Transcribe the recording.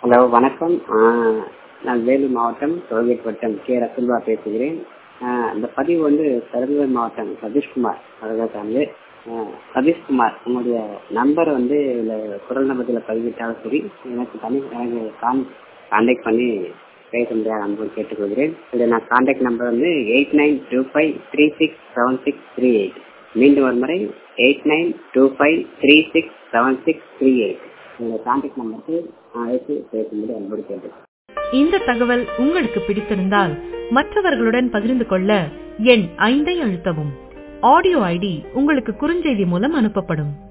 hello வணக்கம் ஆ, நான் வேலூர் மாவட்டம் டோல்கேட் வட்டம் கே ரசுல்வா பேசுகிறேன் ஆ, இந்த பதிவு வந்து பெரம்பலூர் மாவட்டம் சதீஷ்குமார் அவர்களுக்கானது ஆ, சதீஷ்குமார் உங்களுடைய நம்பர் வந்து இதில் குரல் நம்பத்தில் பதிவிட்டாலும் சரி எனக்கு தனி எனக்கு கான் கான்டாக்ட் பண்ணி பேச முடியாத அன்பு கேட்டுக்கொள்கிறேன் இதில் நான் கான்டாக்ட் நம்பர் வந்து eight nine two five three six seven six three eight மீண்டும் ஒரு முறை eight nine two five three six seven six three eight உங்களுடைய கான்டாக்ட் நம்பருக்கு அழைத்து பேசும்படி அன்போடு கேட்டுக்கிறேன் இந்த தகவல் உங்களுக்கு பிடித்திருந்தால் மற்றவர்களுடன் பகிர்ந்து கொள்ள எண் ஐந்தை அழுத்தவும் ஆடியோ ஐடி உங்களுக்கு குறுஞ்செய்தி மூலம் அனுப்பப்படும்